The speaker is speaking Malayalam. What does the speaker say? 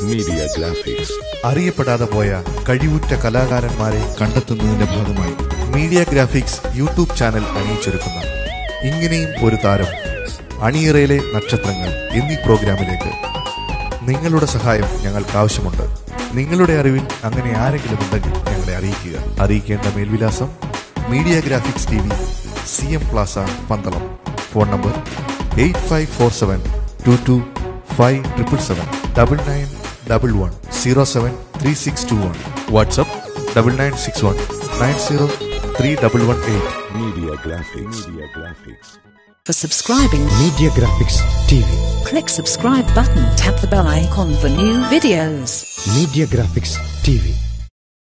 Media Graphics. അറിയപ്പെടാതെ പോയ കഴിവുറ്റ കലാകാരന്മാരെ കണ്ടെത്തുന്നതിന്റെ ഭാഗമായി മീഡിയ ഗ്രാഫിക്സ് യൂട്യൂബ് ചാനൽ അണിയിച്ചൊരുക്കുന്ന ഇങ്ങനെയും ഒരു താരം അണിയറയിലെ നക്ഷത്രങ്ങൾ എന്നീ പ്രോഗ്രാമിലേക്ക് നിങ്ങളുടെ സഹായം ഞങ്ങൾക്ക് ആവശ്യമുണ്ട് നിങ്ങളുടെ അറിവിൽ അങ്ങനെ ആരെങ്കിലും ഉണ്ടെങ്കിൽ ഞങ്ങളെ അറിയിക്കുക അറിയിക്കേണ്ട മേൽവിലാസം Media Graphics T V C M Plaza Pandalam phone number eight five four seven two two five triple seven double nine double one zero seven three six two one WhatsApp double nine six one nine zero three double one eight Media Graphics. Media Graphics. For subscribing, Media Graphics TV. click subscribe button, tap the bell icon for new videos. Media Graphics TV.